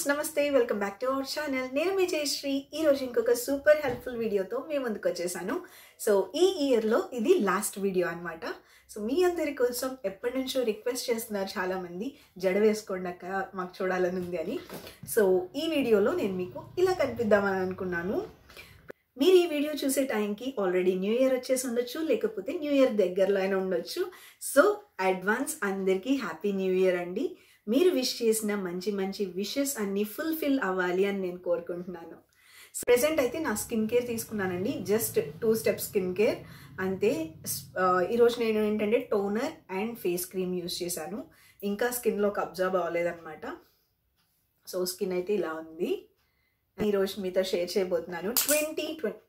నమస్తే welcome back to our channel నేను మీ జయశ్రీ ఈ రోజు ఇంకొక సూపర్ హెల్ప్ఫుల్ వీడియోతో మీ ముందుకు వచ్చేసాను సో ఈ ఇయర్లో ఇది లాస్ట్ వీడియో అన్నమాట సో మీ అందరి కోసం ఎప్పటి నుంచో రిక్వెస్ట్ చేస్తున్నారు చాలామంది జడ వేసుకోండి అక్క మాకు చూడాలని ఉంది అని సో ఈ వీడియోలో నేను మీకు ఇలా కనిపిద్దామని అనుకున్నాను మీరు ఈ వీడియో చూసే టైంకి ఆల్రెడీ న్యూ ఇయర్ వచ్చేసి ఉండొచ్చు లేకపోతే న్యూ ఇయర్ దగ్గరలో అయినా ఉండొచ్చు సో అడ్వాన్స్ అందరికీ హ్యాపీ న్యూ ఇయర్ అండి మీరు విష్ చేసిన మంచి మంచి విషెస్ అన్నీ ఫుల్ఫిల్ అవ్వాలి అని నేను కోరుకుంటున్నాను ప్రెసెంట్ అయితే నా స్కిన్ కేర్ తీసుకున్నానండి just two step skin care అంతే ఆ, ఈరోజు నేను ఏంటంటే toner and face cream use చేశాను ఇంకా స్కిన్లోకి అబ్జర్వ్ అవ్వలేదన్నమాట సో స్కిన్ అయితే ఇలా ఉంది ఈరోజు మీతో షేర్ చేయబోతున్నాను ట్వంటీ ట్వంటీ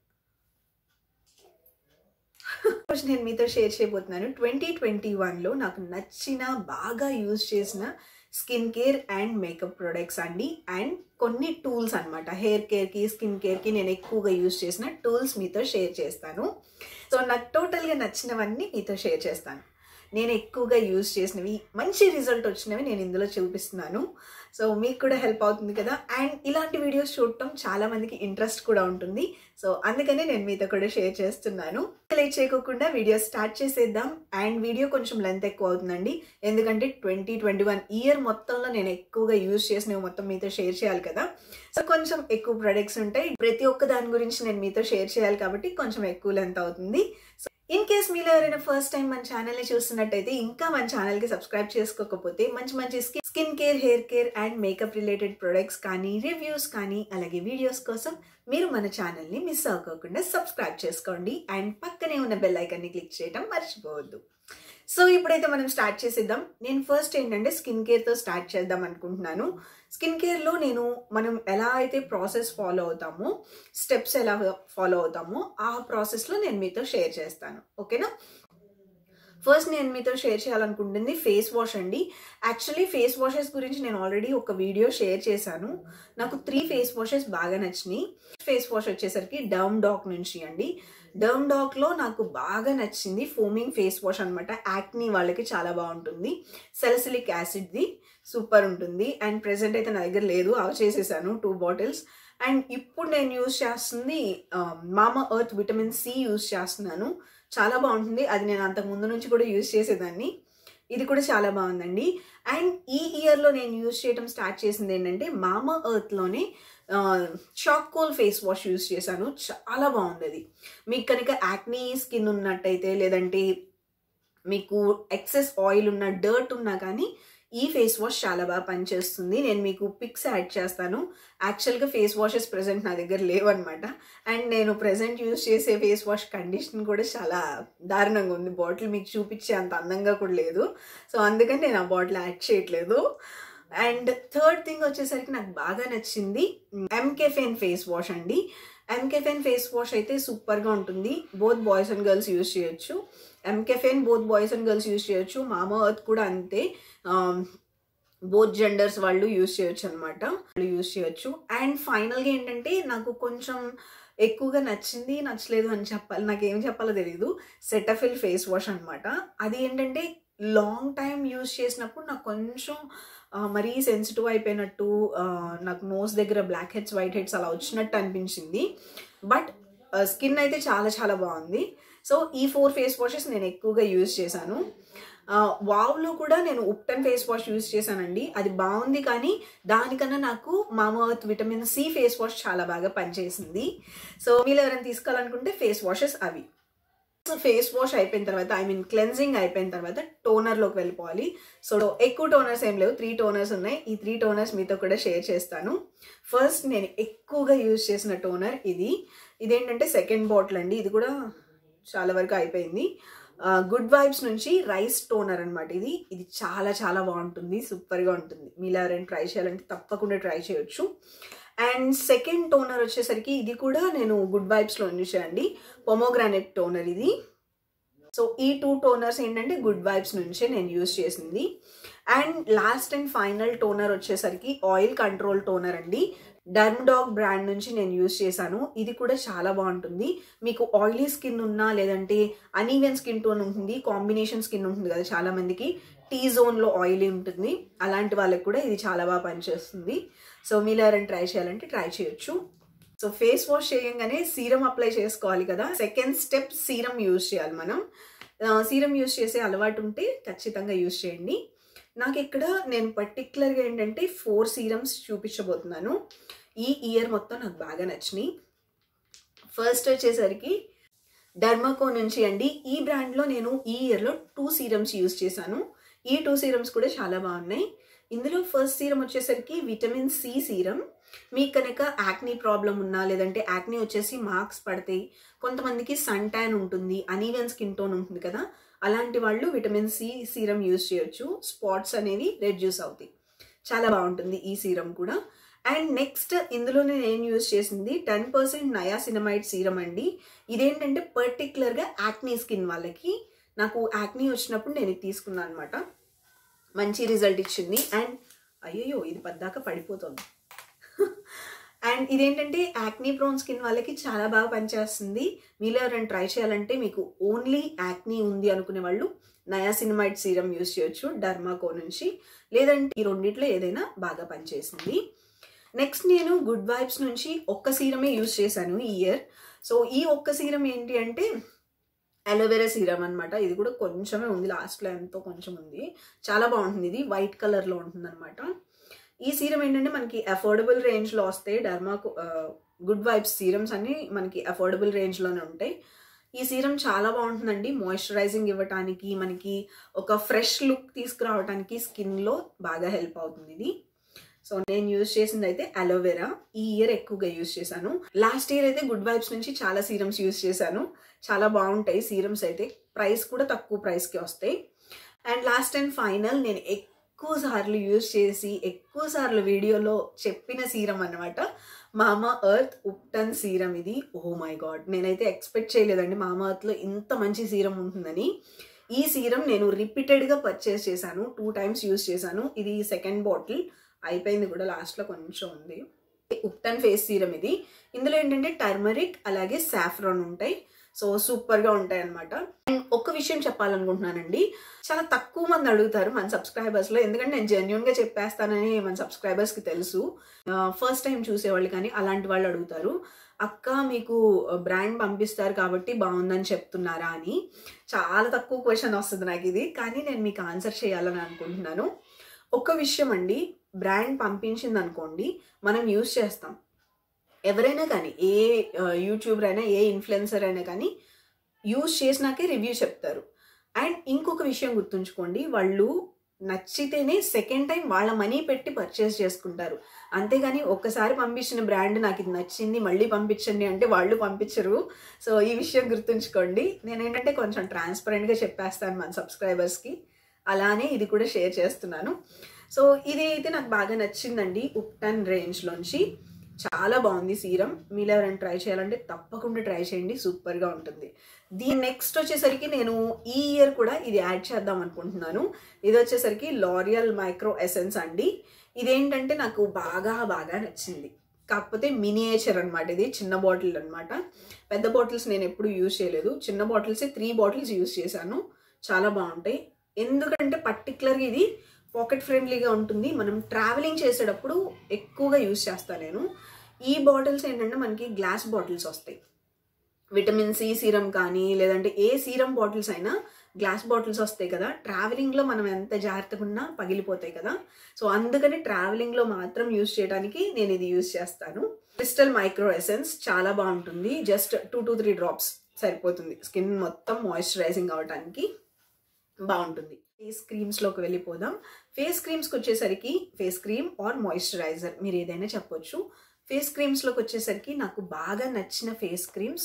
రోజు నేను మీతో షేర్ చేయబోతున్నాను ట్వంటీ ట్వంటీ వన్లో నాకు నచ్చిన బాగా యూజ్ చేసిన skin care and makeup products అండి అండ్ కొన్ని టూల్స్ అనమాట హెయిర్ కేర్కి స్కిన్ కేర్కి నేను ఎక్కువగా యూజ్ చేసిన టూల్స్ మీతో షేర్ చేస్తాను సో నాకు టోటల్గా నచ్చినవన్నీ మీతో షేర్ చేస్తాను నేను ఎక్కువగా యూజ్ చేసినవి మంచి రిజల్ట్ వచ్చినవి నేను ఇందులో చూపిస్తున్నాను సో మీకు కూడా హెల్ప్ అవుతుంది కదా అండ్ ఇలాంటి వీడియోస్ చూడటం చాలా మందికి ఇంట్రెస్ట్ కూడా ఉంటుంది సో అందుకనే నేను మీతో కూడా షేర్ చేస్తున్నాను లేట్ చేయకోకుండా వీడియో స్టార్ట్ చేసేద్దాం అండ్ వీడియో కొంచెం లెంత్ ఎక్కువ అవుతుందండి ఎందుకంటే ట్వంటీ ట్వంటీ వన్ ఇయర్ మొత్తంలో నేను ఎక్కువగా యూజ్ చేసినవి మొత్తం మీతో షేర్ చేయాలి కదా సో కొంచెం ఎక్కువ ప్రొడక్ట్స్ ఉంటాయి ప్రతి ఒక్క దాని గురించి నేను మీతో షేర్ చేయాలి కాబట్టి కొంచెం ఎక్కువ లెంత్ అవుతుంది సో ఇన్ కేస్ మీలో ఎవరైనా ఫస్ట్ టైం మన ఛానల్ని చూస్తున్నట్టయితే ఇంకా మన ఛానల్కి సబ్స్క్రైబ్ చేసుకోకపోతే మంచి మంచి skin skin care hair care and makeup related products కానీ రివ్యూస్ కానీ అలాగే వీడియోస్ కోసం మీరు మన ఛానల్ని మిస్ అవ్వకుండా సబ్స్క్రైబ్ చేసుకోండి అండ్ పక్కనే ఉన్న బెల్ ఐకాన్ని క్లిక్ చేయడం మర్చిపోవద్దు సో ఇప్పుడైతే మనం స్టార్ట్ చేసేద్దాం నేను ఫస్ట్ ఏంటంటే స్కిన్ కేర్తో స్టార్ట్ చేద్దాం అనుకుంటున్నాను స్కిన్ కేర్లో నేను మనం ఎలా అయితే ప్రాసెస్ ఫాలో అవుతామో స్టెప్స్ ఎలా ఫాలో అవుతామో ఆ ప్రాసెస్లో నేను మీతో షేర్ చేస్తాను ఓకేనా ఫస్ట్ నేను మీతో షేర్ చేయాలనుకుంటుంది ఫేస్ వాష్ అండి యాక్చువల్లీ ఫేస్ వాషెస్ గురించి నేను ఆల్రెడీ ఒక వీడియో షేర్ చేశాను నాకు త్రీ ఫేస్ వాషెస్ బాగా నచ్చినాయి ఫేస్ వాష్ వచ్చేసరికి డర్మ్ డాక్ నుంచి అండి డర్మ్ డాక్లో నాకు బాగా నచ్చింది ఫోమింగ్ ఫేస్ వాష్ అనమాట యాక్నీ వాళ్ళకి చాలా బాగుంటుంది సెలసిలిక్ యాసిడ్ది సూపర్ ఉంటుంది అండ్ ప్రెసెంట్ అయితే నా దగ్గర లేదు అవి చేసేసాను టూ బాటిల్స్ అండ్ ఇప్పుడు నేను యూజ్ చేస్తుంది మామా ఎర్త్ విటమిన్ సి యూజ్ చేస్తున్నాను చాలా బాగుంటుంది అది నేను అంతకు ముందు నుంచి కూడా యూజ్ చేసేదాన్ని ఇది కూడా చాలా బాగుందండి అండ్ ఈ ఇయర్లో నేను యూజ్ చేయడం స్టార్ట్ చేసింది ఏంటంటే మామా ఎర్త్లోనే చాకోల్ ఫేస్ వాష్ యూజ్ చేశాను చాలా బాగుంది అది మీకు కనుక యాక్నీ స్కిన్ ఉన్నట్టయితే లేదంటే మీకు ఎక్సెస్ ఆయిల్ ఉన్న డర్ట్ ఉన్నా కానీ ఈ ఫేస్ వాష్ చాలా బాగా పనిచేస్తుంది నేను మీకు పిక్స్ యాడ్ చేస్తాను యాక్చువల్గా ఫేస్ వాషెస్ ప్రజెంట్ నా దగ్గర లేవన్నమాట అండ్ నేను ప్రజెంట్ యూజ్ చేసే ఫేస్ వాష్ కండిషన్ కూడా చాలా దారుణంగా ఉంది బాటిల్ మీకు చూపించే అంత అందంగా కూడా లేదు సో అందుకని నేను ఆ బాటిల్ యాడ్ చేయట్లేదు అండ్ థర్డ్ థింగ్ వచ్చేసరికి నాకు బాగా నచ్చింది ఎంకెఫెన్ ఫేస్ వాష్ అండి ఎంకెఫెన్ ఫేస్ వాష్ అయితే సూపర్గా ఉంటుంది both boys and girls use చేయొచ్చు mCaffeine both boys and girls use చేయొచ్చు మామా అర్త్ కూడా అంతే బోత్ జెండర్స్ వాళ్ళు యూజ్ చేయొచ్చు అనమాట వాళ్ళు యూజ్ చేయొచ్చు అండ్ ఫైనల్గా ఏంటంటే నాకు కొంచెం ఎక్కువగా నచ్చింది నచ్చలేదు అని చెప్పాలి నాకు ఏం చెప్పాలో తెలియదు సెటఫిల్ ఫేస్ వాష్ అనమాట అది ఏంటంటే లాంగ్ టైం యూజ్ చేసినప్పుడు నాకు కొంచెం ఆ, మరీ సెన్సిటివ్ అయిపోయినట్టు ఆ, నాకు నోస్ దగ్గర బ్లాక్ హెడ్స్ వైట్ హెడ్స్ అలా వచ్చినట్టు అనిపించింది బట్ స్కిన్ అయితే చాలా చాలా బాగుంది సో ఈ ఫోర్ ఫేస్ వాషెస్ నేను ఎక్కువగా యూజ్ చేశాను ఆ, వావ్లో కూడా నేను ఉప్టన్ ఫేస్ వాష్ యూజ్ చేశానండి అది బాగుంది కానీ దానికన్నా నాకు Mamaearth vitamin C face wash చాలా బాగా పనిచేసింది సో మీరు ఎవరైనా తీసుకోవాలనుకుంటే ఫేస్ వాషెస్ అవి సో ఫేస్ వాష్ అయిపోయిన తర్వాత ఐ మీన్ క్లెన్జింగ్ అయిపోయిన తర్వాత టోనర్లోకి వెళ్ళిపోవాలి సో ఎక్కువ టోనర్స్ ఏం లేవు త్రీ టోనర్స్ ఉన్నాయి ఈ త్రీ టోనర్స్ మీతో కూడా షేర్ చేస్తాను ఫస్ట్ నేను ఎక్కువగా యూజ్ చేసిన టోనర్ ఇది ఇదేంటంటే సెకండ్ బాటిల్ అండి ఇది కూడా చాలా వరకు అయిపోయింది గుడ్ వైబ్స్ నుంచి రైస్ టోనర్ అనమాట ఇది ఇది చాలా చాలా బాగుంటుంది సూపర్గా ఉంటుంది మీలో ఎవరైనా ట్రై చేయాలంటే తప్పకుండా ట్రై చేయొచ్చు అండ్ సెకండ్ టోనర్ వచ్చేసరికి ఇది కూడా నేను గుడ్ వైబ్స్లో చూసాయండి పొమోగ్రానెట్ టోనర్ ఇది సో ఈ టూ టోనర్స్ ఏంటంటే గుడ్ వైబ్స్ నుంచే నేను యూజ్ చేసింది and last and final toner వచ్చేసరికి ఆయిల్ కంట్రోల్ టోనర్ అండి డర్మ్ డాగ్ బ్రాండ్ నుంచి నేను యూస్ చేశాను ఇది కూడా చాలా బాగుంటుంది మీకు ఆయిలీ స్కిన్ ఉన్నా లేదంటే అనీవెన్ స్కిన్ టోన్ ఉంటుంది కాంబినేషన్ స్కిన్ ఉంటుంది కదా చాలా మందికి టీ జోన్లో ఆయిలీ ఉంటుంది అలాంటి వాళ్ళకి కూడా ఇది చాలా బాగా పనిచేస్తుంది సో మీరు ఎవరైనా ట్రై చేయాలంటే ట్రై చేయొచ్చు సో ఫేస్ వాష్ చేయంగానే సీరం అప్లై చేసుకోవాలి కదా సెకండ్ స్టెప్ సీరం యూజ్ చేయాలి మనం సీరం యూజ్ చేసే అలవాటు ఉంటే ఖచ్చితంగా యూజ్ చేయండి నాకు ఇక్కడ నేను పర్టికులర్గా ఏంటంటే ఫోర్ సీరమ్స్ చూపించబోతున్నాను ఈ ఇయర్ మొత్తం నాకు బాగా నచ్చినాయి ఫస్ట్ వచ్చేసరికి డర్మాకో నుంచి అండి ఈ బ్రాండ్లో నేను ఈ ఇయర్లో టూ సీరమ్స్ యూజ్ చేశాను ఈ టూ సీరమ్స్ కూడా చాలా బాగున్నాయి ఇందులో ఫస్ట్ సీరం వచ్చేసరికి విటమిన్ సి సీరం మీకు కనుక యాక్నీ ప్రాబ్లం ఉన్నా లేదంటే యాక్నీ వచ్చేసి మార్క్స్ పడతాయి కొంతమందికి సన్ ట్యాన్ ఉంటుంది అనీవెన్ స్కిన్ టోన్ ఉంటుంది కదా అలాంటి వాళ్ళు విటమిన్ సి సీరం యూజ్ చేయొచ్చు స్పాట్స్ అనేవి రెడ్యూస్ అవుతాయి చాలా బాగుంటుంది ఈ సీరం కూడా అండ్ నెక్స్ట్ ఇందులోనే నేను యూజ్ చేసింది టెన్ పర్సెంట్ నయాసినమైడ్ సీరం అండి ఇదేంటంటే పర్టికులర్గా యాక్నీ స్కిన్ వాళ్ళకి నాకు యాక్నీ వచ్చినప్పుడు నేను ఇది తీసుకున్నాను అనమాట మంచి రిజల్ట్ ఇచ్చింది అండ్ అయ్యో ఇది పద్దాక పడిపోతుంది అండ్ ఇదేంటంటే యాక్నీ ప్రోన్ స్కిన్ వాళ్ళకి చాలా బాగా పనిచేస్తుంది మీలో ఎవరైనా ట్రై చేయాలంటే మీకు ఓన్లీ యాక్నీ ఉంది అనుకునే వాళ్ళు నయాసినమైడ్ సీరం యూస్ చేయొచ్చు డర్మాకో నుంచి లేదంటే ఈ రెండిట్లో ఏదైనా బాగా పనిచేసింది నెక్స్ట్ నేను గుడ్ వైబ్స్ నుంచి ఒక్క సీరమే యూస్ చేశాను ఈ ఇయర్ సో ఈ ఒక్క సీరం ఏంటి అంటే అలోవెరా సీరం అనమాట ఇది కూడా కొంచెమే ఉంది లాస్ట్లో ఎంతో కొంచెం ఉంది చాలా బాగుంటుంది ఇది వైట్ కలర్లో ఉంటుంది అనమాట ఈ సీరం ఏంటంటే మనకి అఫోర్డబుల్ రేంజ్లో వస్తాయి డర్మాకు గుడ్ వైబ్స్ సీరమ్స్ అన్ని మనకి అఫోర్డబుల్ రేంజ్లోనే ఉంటాయి ఈ సీరం చాలా బాగుంటుందండి మాయిశ్చరైజింగ్ ఇవ్వటానికి మనకి ఒక ఫ్రెష్ లుక్ తీసుకురావడానికి స్కిన్లో బాగా హెల్ప్ అవుతుంది ఇది సో నేను యూజ్ చేసింది అయితే అలోవెరా ఈ ఇయర్ ఎక్కువగా యూజ్ చేశాను లాస్ట్ ఇయర్ అయితే గుడ్ వైబ్స్ నుంచి చాలా సీరమ్స్ యూజ్ చేశాను చాలా బాగుంటాయి సీరమ్స్ అయితే ప్రైస్ కూడా తక్కువ ప్రైస్కి వస్తాయి అండ్ లాస్ట్ అండ్ ఫైనల్ నేను ఎక్కువ సార్లు యూజ్ చేసి ఎక్కువ సార్లు వీడియోలో చెప్పిన సీరం అనమాట మామా ఎర్త్ ఉప్టన్ సీరం ఇది ఓ మై గాడ్ నేనైతే ఎక్స్పెక్ట్ చేయలేదండి మామా ఎర్త్లో ఇంత మంచి సీరం ఉంటుందని ఈ సీరం నేను రిపీటెడ్గా పర్చేస్ చేశాను టూ టైమ్స్ యూజ్ చేశాను ఇది సెకండ్ బాటిల్ అయిపోయింది కూడా లాస్ట్లో కొంచెం ఉంది ఉప్టన్ ఫేస్ సీరం ఇది ఇందులో ఏంటంటే టర్మరిక్ అలాగే సాఫ్రాన్ ఉంటాయి సో సూపర్గా ఉంటాయి అనమాట అండ్ ఒక విషయం చెప్పాలనుకుంటున్నానండి చాలా తక్కువ మంది అడుగుతారు మన సబ్స్క్రైబర్స్లో ఎందుకంటే నేను జెన్యున్గా చెప్పేస్తానని మన సబ్స్క్రైబర్స్కి తెలుసు ఫస్ట్ టైం చూసేవాళ్ళు కానీ అలాంటి వాళ్ళు అడుగుతారు అక్క మీకు బ్రాండ్ పంపిస్తారు కాబట్టి బాగుందని చెప్తున్నారా అని చాలా తక్కువ క్వశ్చన్ వస్తుంది నాకు ఇది కానీ నేను మీకు ఆన్సర్ చేయాలని అనుకుంటున్నాను ఒక విషయం అండి బ్రాండ్ పంపించింది అనుకోండి మనం యూజ్ చేస్తాం ఎవరైనా కానీ ఏ యూట్యూబర్ అయినా ఏ ఇన్ఫ్లుయెన్సర్ అయినా కానీ యూజ్ చేసినాకే రివ్యూ చెప్తారు అండ్ ఇంకొక విషయం గుర్తుంచుకోండి వాళ్ళు నచ్చితేనే సెకండ్ టైం వాళ్ళ మనీ పెట్టి పర్చేస్ చేసుకుంటారు అంతేగాని ఒక్కసారి పంపించిన బ్రాండ్ నాకు ఇది నచ్చింది మళ్ళీ పంపించండి అంటే వాళ్ళు పంపించరు సో ఈ విషయం గుర్తుంచుకోండి నేను ఏంటంటే కొంచెం ట్రాన్స్పరెంట్గా చెప్పేస్తాను మన సబ్స్క్రైబర్స్కి అలానే ఇది కూడా షేర్ చేస్తున్నాను సో ఇది అయితే నాకు బాగా నచ్చిందండి ఉప్టన్ రేంజ్లోంచి చాలా బాగుంది సీరం మీరు ఎవరైనా ట్రై చేయాలంటే తప్పకుండా ట్రై చేయండి సూపర్గా ఉంటుంది దీని నెక్స్ట్ వచ్చేసరికి నేను ఈ ఇయర్ కూడా ఇది యాడ్ చేద్దాం అనుకుంటున్నాను ఇది వచ్చేసరికి లారియల్ మైక్రో ఎసెన్స్ అండి ఇదేంటంటే నాకు బాగా బాగా నచ్చింది కాకపోతే మినియేచర్ అనమాట ఇది చిన్న బాటిల్ అనమాట పెద్ద బాటిల్స్ నేను ఎప్పుడు యూజ్ చేయలేదు చిన్న బాటిల్సే త్రీ బాటిల్స్ యూజ్ చేశాను చాలా బాగుంటాయి ఎందుకంటే పర్టికులర్గా ఇది పాకెట్ ఫ్రెండ్లీగా ఉంటుంది మనం ట్రావెలింగ్ చేసేటప్పుడు ఎక్కువగా యూజ్ చేస్తాను నేను ఈ బాటిల్స్ ఏంటంటే మనకి గ్లాస్ బాటిల్స్ వస్తాయి విటమిన్ సి సీరం కానీ లేదంటే ఏ సీరం బాటిల్స్ అయినా గ్లాస్ బాటిల్స్ వస్తాయి కదా ట్రావెలింగ్లో మనం ఎంత జాగ్రత్తగా ఉన్నా పగిలిపోతాయి కదా సో అందుకని ట్రావెలింగ్లో మాత్రం యూజ్ చేయడానికి నేను ఇది యూజ్ చేస్తాను క్రిస్టల్ మైక్రో ఎసెన్స్ చాలా బాగుంటుంది just two to three drops సరిపోతుంది స్కిన్ మొత్తం మాయిశ్చరైజింగ్ అవడానికి బాగుంటుంది ఫేస్ క్రీమ్స్లోకి వెళ్ళిపోదాం ఫేస్ క్రీమ్స్కి వచ్చేసరికి ఫేస్ క్రీమ్ ఆర్ మాయిశ్చరైజర్ మీరు ఏదైనా చెప్పొచ్చు ఫేస్ క్రీమ్స్లోకి వచ్చేసరికి నాకు బాగా నచ్చిన ఫేస్ క్రీమ్స్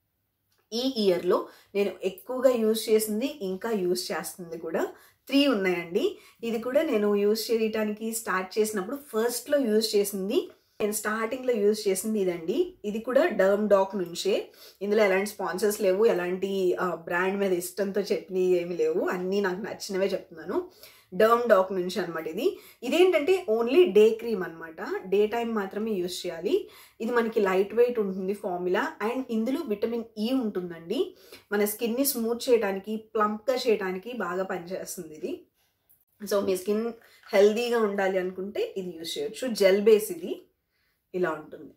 ఈ ఇయర్లో నేను ఎక్కువగా యూజ్ చేసింది ఇంకా యూజ్ చేస్తుంది కూడా త్రీ ఉన్నాయండి ఇది కూడా నేను యూజ్ చేయడానికి స్టార్ట్ చేసినప్పుడు ఫస్ట్లో యూజ్ చేసింది నేను స్టార్టింగ్లో యూజ్ చేసింది ఇదండి ఇది కూడా డర్మ్ డాక్ నుంచే ఇందులో ఎలాంటి స్పాన్సర్స్ లేవు ఎలాంటి బ్రాండ్ మీద ఇష్టంతో చెప్పినవి ఏమి లేవు అన్నీ నాకు నచ్చినవే చెప్తున్నాను డర్మ్ డాక్ నుంచి అనమాట ఇది ఇదేంటంటే ఓన్లీ డే క్రీమ్ అనమాట డే టైం మాత్రమే యూస్ చేయాలి ఇది మనకి లైట్ వెయిట్ ఉంటుంది ఫార్ములా అండ్ ఇందులో విటమిన్ ఈ ఉంటుందండి మన స్కిన్ని స్మూత్ చేయడానికి ప్లంప్గా చేయడానికి బాగా పనిచేస్తుంది ఇది సో మీ స్కిన్ హెల్దీగా ఉండాలి అనుకుంటే ఇది యూస్ చేయొచ్చు జెల్ బేస్ ఇది ఇలా ఉంటుంది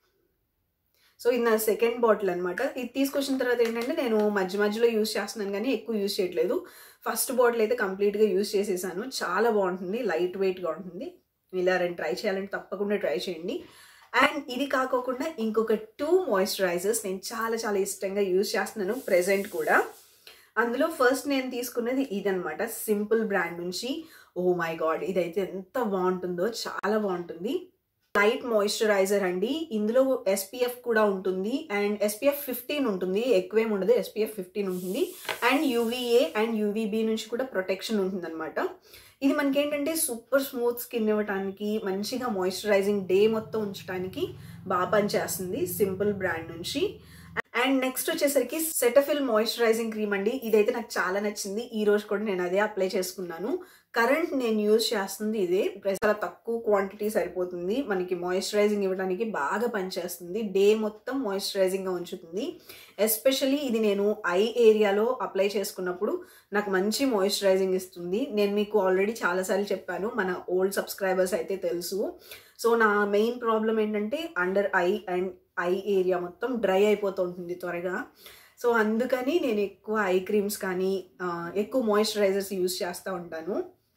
సో ఇది నా సెకండ్ బాటిల్ అనమాట ఇది తీసుకొచ్చిన తర్వాత ఏంటంటే నేను మధ్య మధ్యలో యూస్ చేస్తున్నాను కానీ ఎక్కువ యూస్ చేయట్లేదు ఫస్ట్ బాటిల్ అయితే కంప్లీట్గా యూస్ చేసేసాను చాలా బాగుంటుంది లైట్ వెయిట్గా ఉంటుంది ఇలా రెండు ట్రై చేయాలంటే తప్పకుండా ట్రై చేయండి అండ్ ఇది కాకోకుండా ఇంకొక టూ మాయిశ్చరైజర్స్ నేను చాలా చాలా ఇష్టంగా యూస్ చేస్తున్నాను ప్రెజెంట్ కూడా అందులో ఫస్ట్ నేను తీసుకున్నది ఇదనమాట సింపుల్ బ్రాండ్ నుంచి ఓ మై గాడ్ ఇదైతే ఎంత బాగుంటుందో చాలా బాగుంటుంది లైట్ మాయిశ్చరైజర్ అండి ఇందులో ఎస్పీఎఫ్ కూడా ఉంటుంది అండ్ ఎస్పీఎఫ్ ఫిఫ్టీన్ ఉంటుంది ఎక్కువేం ఉండదు ఎస్పీఎఫ్ ఫిఫ్టీన్ ఉంటుంది అండ్ యూవీఏ అండ్ యూవీబీ నుంచి కూడా ప్రొటెక్షన్ ఉంటుంది అనమాట ఇది మనకి ఏంటంటే సూపర్ స్మూత్ స్కిన్ ఇవ్వడానికి మంచిగా మాయిశ్చరైజింగ్ డే మొత్తం ఉంచడానికి బాగా పనిచేస్తుంది సింపుల్ బ్రాండ్ నుంచి అండ్ నెక్స్ట్ వచ్చేసరికి సెటఫిల్ మాయిశ్చరైజింగ్ క్రీమ్ అండి ఇదైతే నాకు చాలా నచ్చింది ఈ రోజు కూడా నేను అదే అప్లై చేసుకున్నాను కరెంట్ నేను యూజ్ చేస్తుంది ఇదే చాలా తక్కువ క్వాంటిటీ సరిపోతుంది మనకి మాయిశ్చరైజింగ్ ఇవ్వడానికి బాగా పనిచేస్తుంది డే మొత్తం మాయిశ్చరైజింగ్గా ఉంచుతుంది ఎస్పెషలీ ఇది నేను ఐ ఏరియాలో అప్లై చేసుకున్నప్పుడు నాకు మంచి మాయిశ్చరైజింగ్ ఇస్తుంది నేను మీకు ఆల్రెడీ చాలాసార్లు చెప్పాను మన ఓల్డ్ సబ్స్క్రైబర్స్ అయితే తెలుసు సో నా మెయిన్ ప్రాబ్లం ఏంటంటే under eye and eye area మొత్తం డ్రై అయిపోతుంటుంది త్వరగా సో అందుకని నేను ఎక్కువ ఐ క్రీమ్స్ కానీ ఎక్కువ మాయిశ్చరైజర్స్ యూస్ చేస్తూ ఉంటాను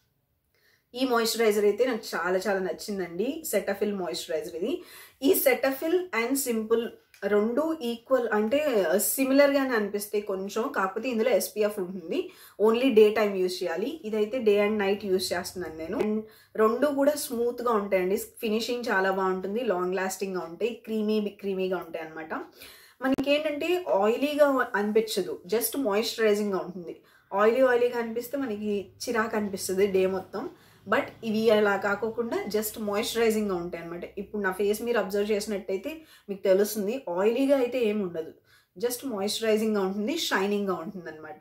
ఈ మాయిశ్చరైజర్ అయితే నాకు చాలా చాలా నచ్చిందండి సెటఫిల్ మాయిశ్చరైజర్ ఇది ఈ సెటఫిల్ అండ్ సింపుల్ రెండు ఈక్వల్ అంటే సిమిలర్గానే అనిపిస్తాయి కొంచెం కాకపోతే ఇందులో ఎస్పీఎఫ్ ఉంటుంది ఓన్లీ డే టైం యూస్ చేయాలి ఇదైతే డే అండ్ నైట్ యూస్ చేస్తున్నాను నేను అండ్ రెండు కూడా స్మూత్గా ఉంటాయండి ఫినిషింగ్ చాలా బాగుంటుంది లాంగ్ లాస్టింగ్గా ఉంటాయి క్రీమీ క్రీమీగా ఉంటాయి అనమాట మనకి ఏంటంటే ఆయిలీగా అనిపించదు జస్ట్ మాయిశ్చరైజింగ్గా ఉంటుంది ఆయిలీ ఆయిలీగా అనిపిస్తే మనకి చిరాకు అనిపిస్తుంది డే మొత్తం బట్ ఇవి అలా కాకోకుండా జస్ట్ మాయిశ్చరైజింగ్గా ఉంటాయి అనమాట ఇప్పుడు నా ఫేస్ మీరు అబ్జర్వ్ చేసినట్టయితే మీకు తెలుస్తుంది ఆయిలీగా అయితే ఏమి ఉండదు జస్ట్ మాయిశ్చరైజింగ్గా ఉంటుంది షైనింగ్గా ఉంటుంది అనమాట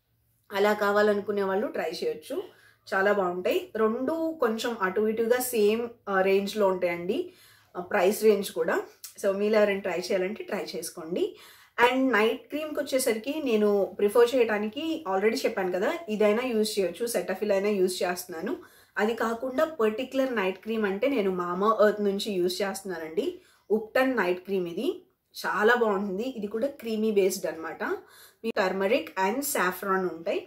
అలా కావాలనుకునే వాళ్ళు ట్రై చేయొచ్చు చాలా బాగుంటాయి రెండు కొంచెం అటు ఇటుగా సేమ్ రేంజ్లో ఉంటాయండి ప్రైస్ రేంజ్ కూడా సో మీరు ఎవరైనా ట్రై చేయాలంటే ట్రై చేసుకోండి అండ్ నైట్ క్రీమ్కి వచ్చేసరికి నేను ప్రిఫర్ చేయడానికి ఆల్రెడీ చెప్పాను కదా ఇదైనా యూజ్ చేయొచ్చు సెటఫిల్ అయినా యూజ్ చేస్తున్నాను అది కాకుండా పర్టికులర్ నైట్ క్రీమ్ అంటే నేను మామా ఎర్త్ నుంచి యూజ్ చేస్తున్నానండి ఉప్టన్ నైట్ క్రీమ్ ఇది చాలా బాగుంటుంది ఇది కూడా క్రీమీ బేస్డ్ అనమాట మీ టర్మరిక్ అండ్ సాఫ్రాన్ ఉంటాయి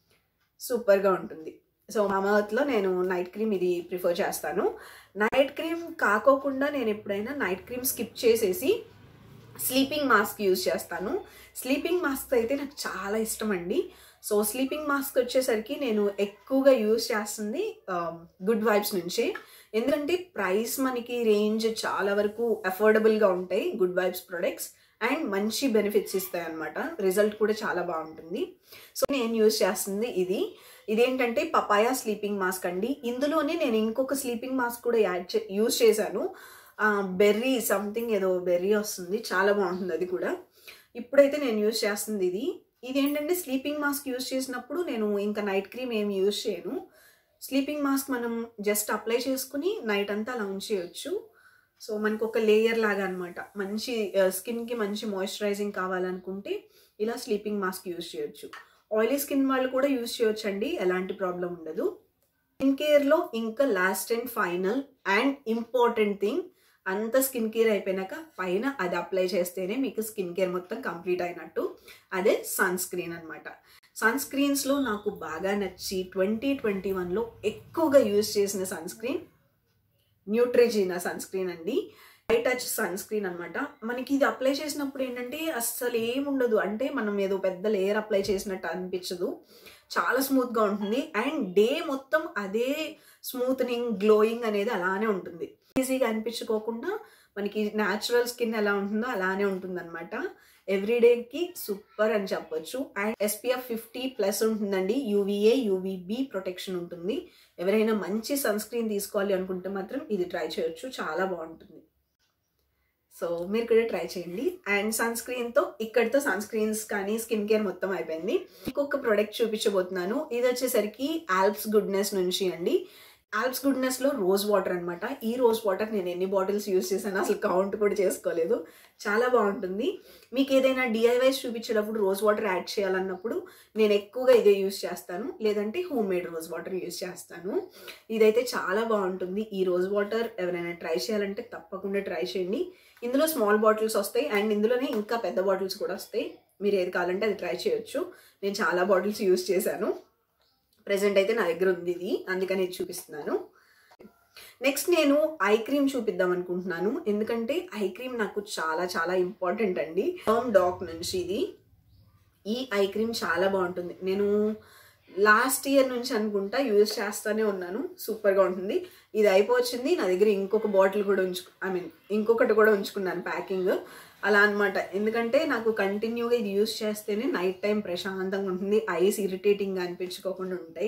సూపర్గా ఉంటుంది సో మామా ఎర్త్లో నేను నైట్ క్రీమ్ ఇది ప్రిఫర్ చేస్తాను నైట్ క్రీమ్ కాకోకుండా నేను ఎప్పుడైనా నైట్ క్రీమ్ స్కిప్ చేసేసి స్లీపింగ్ మాస్క్ యూజ్ చేస్తాను స్లీపింగ్ మాస్క్ అయితే నాకు చాలా ఇష్టం అండి సో స్లీపింగ్ మాస్క్ వచ్చేసరికి నేను ఎక్కువగా యూజ్ చేస్తుంది గుడ్ వైబ్స్ నుంచే ఎందుకంటే ప్రైస్ మనకి రేంజ్ చాలా వరకు అఫోర్డబుల్గా ఉంటాయి గుడ్ వైబ్స్ ప్రొడక్ట్స్ అండ్ మంచి బెనిఫిట్స్ ఇస్తాయి అనమాట రిజల్ట్ కూడా చాలా బాగుంటుంది సో నేను యూజ్ చేస్తుంది ఇది ఇదేంటంటే పపాయా స్లీపింగ్ మాస్క్ అండి ఇందులోనే నేను ఇంకొక స్లీపింగ్ మాస్క్ కూడా యాడ్ చే యూజ్ చేశాను బెర్రీ సంథింగ్ ఏదో బెర్రీ వస్తుంది చాలా బాగుంటుంది అది కూడా ఇప్పుడైతే నేను యూజ్ చేస్తుంది ఇది ఇది ఏంటంటే స్లీపింగ్ మాస్క్ యూజ్ చేసినప్పుడు నేను ఇంకా నైట్ క్రీమ్ ఏమి యూజ్ చేయను స్లీపింగ్ మాస్క్ మనం జస్ట్ అప్లై చేసుకుని నైట్ అంతా అలా ఉంచేయచ్చు సో మనకు ఒక లేయర్ లాగా అనమాట మంచి స్కిన్కి మంచి మాయిశ్చరైజింగ్ కావాలనుకుంటే ఇలా స్లీపింగ్ మాస్క్ యూజ్ చేయొచ్చు ఆయిలీ స్కిన్ వాళ్ళు కూడా యూజ్ చేయొచ్చు అండి ఎలాంటి ప్రాబ్లం ఉండదు స్కిన్ కేర్లో ఇంకా last and final and important thing అంత స్కిన్ కేర్ అయిపోయినాక పైన అది అప్లై చేస్తేనే మీకు స్కిన్ కేర్ మొత్తం కంప్లీట్ అయినట్టు అదే సన్ స్క్రీన్ అనమాట సన్ స్క్రీన్స్లో నాకు బాగా నచ్చి ట్వంటీ ట్వంటీ వన్లో ఎక్కువగా యూజ్ చేసిన sunscreen Neutrogena sunscreen అండి హై టచ్ సన్ స్క్రీన్ అనమాట మనకి ఇది అప్లై చేసినప్పుడు ఏంటంటే అస్సలు ఏముండదు అంటే మనం ఏదో పెద్ద లేయర్ అప్లై చేసినట్టు అనిపించదు చాలా స్మూత్గా ఉంటుంది అండ్ డే మొత్తం అదే స్మూత్నింగ్ గ్లోయింగ్ అనేది అలానే ఉంటుంది ఈజీగా అనిపించుకోకుండా మనకి న్యాచురల్ స్కిన్ ఎలా ఉంటుందో అలానే ఉంటుంది అనమాట ఎవ్రీడేకి సూపర్ అని చెప్పొచ్చు అండ్ ఎస్పీఎఫ్ ఫిఫ్టీ ప్లస్ ఉంటుందండి యూవీఏ యూవీబీ ప్రొటెక్షన్ ఉంటుంది ఎవరైనా మంచి సన్ స్క్రీన్ తీసుకోవాలి అనుకుంటే మాత్రం ఇది ట్రై చేయొచ్చు చాలా బాగుంటుంది సో మీరు కూడా ట్రై చేయండి అండ్ సన్ స్క్రీన్తో ఇక్కడితో సన్ స్క్రీన్స్ కానీ స్కిన్ కేర్ మొత్తం అయిపోయింది ఇంకొక ప్రోడక్ట్ చూపించబోతున్నాను ఇది వచ్చేసరికి ఆల్ప్స్ గుడ్నెస్ నుంచి అండి ఆల్ప్స్ గుడ్నెస్ లో రోజ్ వాటర్ అనమాట ఈ రోజ్ వాటర్ నేను ఎన్ని బాటిల్స్ యూస్ చేశాను అసలు కౌంట్ కూడా చేసుకోలేదు చాలా బాగుంటుంది మీకు ఏదైనా డిఐవైస్ చూపించేటప్పుడు రోజ్ వాటర్ యాడ్ చేయాలన్నప్పుడు నేను ఎక్కువగా ఇదే యూస్ చేస్తాను లేదంటే homemade rose water use చేస్తాను ఇదైతే చాలా బాగుంటుంది ఈ రోజ్ వాటర్ ఎవరైనా ట్రై చేయాలంటే తప్పకుండా ట్రై చేయండి ఇందులో స్మాల్ బాటిల్స్ వస్తాయి అండ్ ఇందులోనే ఇంకా పెద్ద బాటిల్స్ కూడా వస్తాయి మీరు ఏది కావాలంటే అది ట్రై చేయొచ్చు నేను చాలా బాటిల్స్ యూస్ చేశాను ప్రజెంట్ అయితే నా దగ్గర ఉంది ఇది అందుకని ఇది చూపిస్తున్నాను నెక్స్ట్ నేను ఐ క్రీమ్ చూపిద్దాం అనుకుంటున్నాను ఎందుకంటే ఐ క్రీమ్ నాకు చాలా చాలా ఇంపార్టెంట్ అండి హోమ్ డాక్ నుంచి ఇది ఈ ఐ క్రీమ్ చాలా బాగుంటుంది నేను లాస్ట్ ఇయర్ నుంచి అనుకుంటా యూజ్ చేస్తానే ఉన్నాను సూపర్గా ఉంటుంది ఇది అయిపోవచ్చింది నా దగ్గర ఇంకొక బాటిల్ కూడా ఉంచు ఐ మీన్ ఇంకొకటి కూడా ఉంచుకున్నాను ప్యాకింగ్ అలా అనమాట ఎందుకంటే నాకు కంటిన్యూగా ఇది యూస్ చేస్తేనే నైట్ టైం ప్రశాంతంగా ఉంటుంది ఐస్ ఇరిటేటింగ్గా అనిపించుకోకుండా ఉంటాయి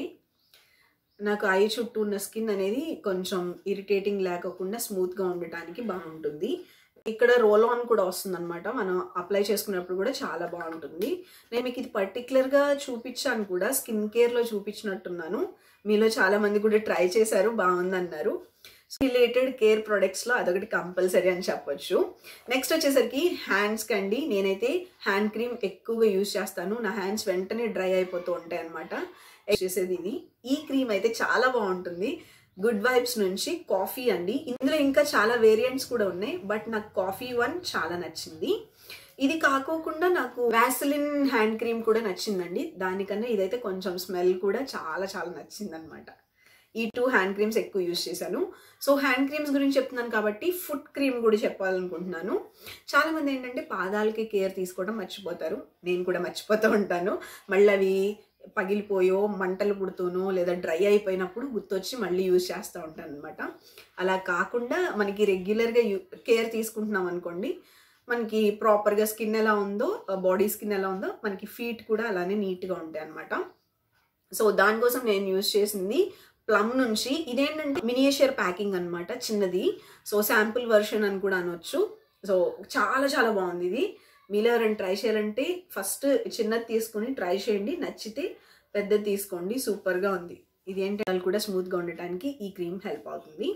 నాకు ఐ చుట్టూ ఉన్న స్కిన్ అనేది కొంచెం ఇరిటేటింగ్ లేకోకుండా స్మూత్గా ఉండటానికి బాగుంటుంది ఇక్కడ రోల్ ఆన్ కూడా వస్తుంది అనమాట మనం అప్లై చేసుకున్నప్పుడు కూడా చాలా బాగుంటుంది నేను మీకు ఇది పర్టికులర్గా చూపించాను కూడా స్కిన్ కేర్లో చూపించినట్టున్నాను మీలో చాలా మంది కూడా ట్రై చేశారు బాగుందన్నారు రిలేటెడ్ కేర్ ప్రొడక్ట్స్లో అదొకటి కంపల్సరీ అని చెప్పొచ్చు నెక్స్ట్ వచ్చేసరికి హ్యాండ్స్కి అండి నేనైతే హ్యాండ్ క్రీమ్ ఎక్కువగా యూజ్ చేస్తాను నా హ్యాండ్స్ వెంటనే డ్రై అయిపోతూ ఉంటాయి అనమాట చేసేది ఇది ఈ క్రీమ్ అయితే చాలా బాగుంటుంది గుడ్ వైబ్స్ నుంచి కాఫీ అండి ఇందులో ఇంకా చాలా వేరియంట్స్ కూడా ఉన్నాయి బట్ నాకు కాఫీ వన్ చాలా నచ్చింది ఇది కాకోకుండా నాకు వ్యాసలిన్ హ్యాండ్ క్రీమ్ కూడా నచ్చిందండి దానికన్నా ఇదైతే కొంచెం స్మెల్ కూడా చాలా చాలా నచ్చింది అనమాట ఈ టూ హ్యాండ్ క్రీమ్స్ ఎక్కువ యూజ్ చేశాను సో హ్యాండ్ క్రీమ్స్ గురించి చెప్తున్నాను కాబట్టి ఫుట్ క్రీమ్ కూడా చెప్పాలనుకుంటున్నాను చాలా మంది ఏంటంటే పాదాలకి కేర్ తీసుకోవడం మర్చిపోతారు నేను కూడా మర్చిపోతూ ఉంటాను మళ్ళీ అవి పగిలిపోయో మంటలు పుడుతూనో లేదా డ్రై అయిపోయినప్పుడు గుర్తొచ్చి మళ్ళీ యూజ్ చేస్తూ ఉంటాను అనమాట అలా కాకుండా మనకి రెగ్యులర్గా యూ కేర్ తీసుకుంటున్నాం అనుకోండి మనకి ప్రాపర్గా స్కిన్ ఎలా ఉందో బాడీ స్కిన్ ఎలా ఉందో మనకి ఫీట్ కూడా అలానే నీట్గా ఉంటాయి అనమాట సో దానికోసం నేను యూజ్ చేసింది ప్లమ్ నుంచి ఇదేంటంటే మినియేచర్ ప్యాకింగ్ అనమాట చిన్నది సో శాంపుల్ వర్షన్ అని కూడా అనొచ్చు సో చాలా చాలా బాగుంది ఇది మీలో ఎవరైనా ట్రై చేయాలంటే ఫస్ట్ చిన్నది తీసుకొని ట్రై చేయండి నచ్చితే పెద్దది తీసుకోండి సూపర్గా ఉంది ఇది ఏంటంటే కూడా స్మూత్గా ఉండటానికి ఈ క్రీమ్ హెల్ప్ అవుతుంది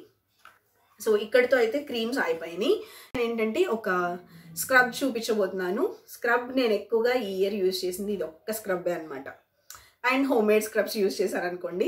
సో ఇక్కడితో అయితే క్రీమ్స్ అయిపోయినాయి ఏంటంటే ఒక స్క్రబ్ చూపించబోతున్నాను స్క్రబ్ నేను ఎక్కువగా ఈ ఇయర్ యూజ్ చేసింది ఇది ఒక్క స్క్రబ్బే అనమాట and homemade scrubs use చేశారనుకోండి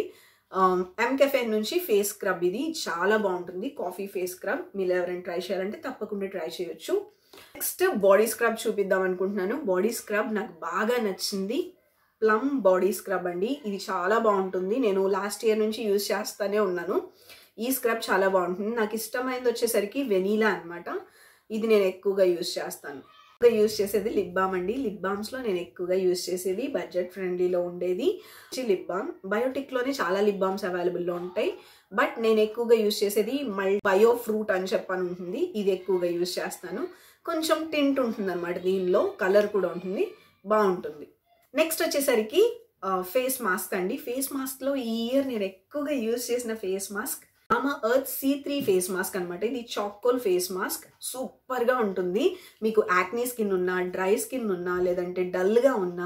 ఎంకెఫెన్ నుంచి ఫేస్ స్క్రబ్ ఇది చాలా బాగుంటుంది కాఫీ ఫేస్ స్క్రబ్ మీరు ఎవరైనా ట్రై చేయాలంటే తప్పకుండా ట్రై చేయొచ్చు నెక్స్ట్ బాడీ స్క్రబ్ చూపిద్దాం అనుకుంటున్నాను బాడీ స్క్రబ్ నాకు బాగా నచ్చింది ప్లమ్ బాడీ స్క్రబ్ అండి ఇది చాలా బాగుంటుంది నేను లాస్ట్ ఇయర్ నుంచి యూజ్ చేస్తానే ఉన్నాను ఈ స్క్రబ్ చాలా బాగుంటుంది నాకు ఇష్టమైనది వచ్చేసరికి వెనీలా అనమాట ఇది నేను ఎక్కువగా యూజ్ చేస్తాను ఎక్కువగా యూజ్ చేసేది లిప్ బామ్ అండి లిప్ బామ్స్లో నేను ఎక్కువగా యూజ్ చేసేది బడ్జెట్ ఫ్రెండ్లీలో ఉండేది లిప్ బామ్ బయోటిక్లోనే చాలా లిప్ బామ్స్ అవైలబుల్లో ఉంటాయి బట్ నేను ఎక్కువగా యూజ్ చేసేది మల్ బయో ఫ్రూట్ అని చెప్పని ఉంటుంది ఇది ఎక్కువగా యూజ్ చేస్తాను కొంచెం టింట్ ఉంటుంది అనమాట దీనిలో కలర్ కూడా ఉంటుంది బాగుంటుంది నెక్స్ట్ వచ్చేసరికి ఫేస్ మాస్క్ అండి ఫేస్ మాస్క్లో ఈ ఇయర్ నేను ఎక్కువగా యూజ్ చేసిన face mask Mamaearth C three face mask అనమాట ఇది చాకోల్ ఫేస్ మాస్క్ సూపర్గా ఉంటుంది మీకు యాక్నీ స్కిన్ ఉన్నా డ్రై స్కిన్ ఉన్నా లేదంటే డల్గా ఉన్నా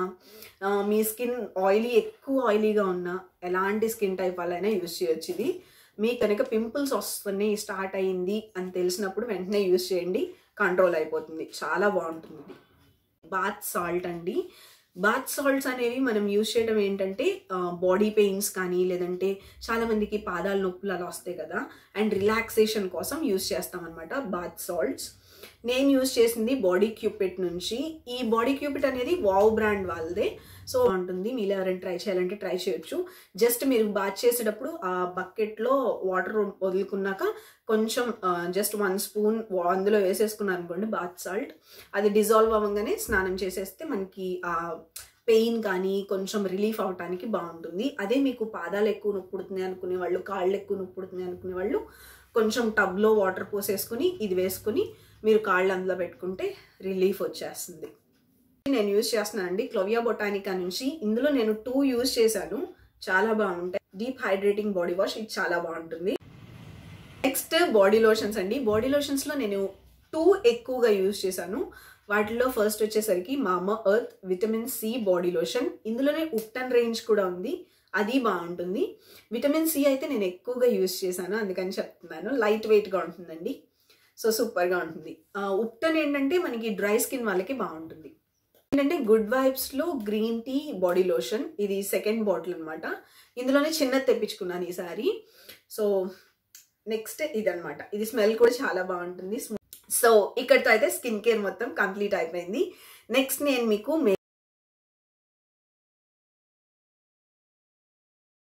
మీ స్కిన్ ఆయిలీ ఎక్కువ ఆయిలీగా ఉన్నా ఎలాంటి స్కిన్ టైప్ వాళ్ళైనా యూజ్ చేయొచ్చు ఇది మీకు కనుక పింపుల్స్ వస్తున్నాయి స్టార్ట్ అయ్యింది అని తెలిసినప్పుడు వెంటనే యూజ్ చేయండి కంట్రోల్ అయిపోతుంది చాలా బాగుంటుంది బాత్ సాల్ట్ అండి బాత్ సాల్ట్స్ అనేవి మనం యూజ్ చేయడం ఏంటంటే బాడీ పెయిన్స్ కానీ లేదంటే చాలా మందికి పాదాల నొప్పులు అలా వస్తాయి కదా అండ్ రిలాక్సేషన్ కోసం యూజ్ చేస్తాం అనమాట బాత్ సాల్ట్స్ నేను యూజ్ చేసింది బాడీ క్యూపిట్ నుంచి ఈ బాడీ క్యూపిట్ అనేది వావ్ బ్రాండ్ వాళ్ళదే సో ఉంటుంది మీరు ఎవరైనా ట్రై చేయాలంటే ట్రై చేయొచ్చు జస్ట్ మీరు బాత్ చేసేటప్పుడు ఆ బకెట్లో వాటర్ వదులుకున్నాక కొంచెం జస్ట్ వన్ స్పూన్ అందులో వేసేసుకున్నాను అనుకోండి బాత్ సాల్ట్ అది డిజాల్వ్ అవ్వగానే స్నానం చేసేస్తే మనకి ఆ పెయిన్ కానీ కొంచెం రిలీఫ్ అవడానికి బాగుంటుంది అదే మీకు పాదాలు ఎక్కువ నొప్పి పుడుతున్నాయి అనుకునే వాళ్ళు కాళ్ళు ఎక్కువ నొప్పి పుడుతున్నాయి అనుకునే వాళ్ళు కొంచెం టబ్లో వాటర్ పోసేసుకుని ఇది వేసుకుని మీరు కాళ్ళు అందులో పెట్టుకుంటే రిలీఫ్ వచ్చేస్తుంది నేను యూజ్ చేస్తున్నానండి క్లోవియా బొటానికా నుంచి ఇందులో నేను టూ యూజ్ చేశాను చాలా బాగుంటాయి డీప్ హైడ్రేటింగ్ బాడీ వాష్ ఇది చాలా బాగుంటుంది నెక్స్ట్ బాడీ లోషన్స్ అండి బాడీ లోషన్స్లో నేను టూ ఎక్కువగా యూజ్ చేశాను వాటిలో ఫస్ట్ వచ్చేసరికి Mamaearth vitamin C body lotion ఇందులోనే ఉప్టన్ రేంజ్ కూడా ఉంది అది బాగుంటుంది విటమిన్ సి అయితే నేను ఎక్కువగా యూజ్ చేశాను అందుకని చెప్తున్నాను లైట్ వెయిట్గా ఉంటుందండి సో సూపర్గా ఉంటుంది ఉప్టన్ ఏంటంటే మనకి డ్రై స్కిన్ వాళ్ళకి బాగుంటుంది ఏంటంటే గుడ్ వైబ్స్లో గ్రీన్ టీ బాడీ లోషన్ ఇది సెకండ్ బాటిల్ అనమాట ఇందులోనే చిన్నది తెప్పించుకున్నాను ఈసారి సో నెక్స్ట్ ఇదనమాట ఇది స్మెల్ కూడా చాలా బాగుంటుంది సో ఇక్కడితో అయితే స్కిన్ కేర్ మొత్తం కంప్లీట్ అయిపోయింది నెక్స్ట్ నేను మీకు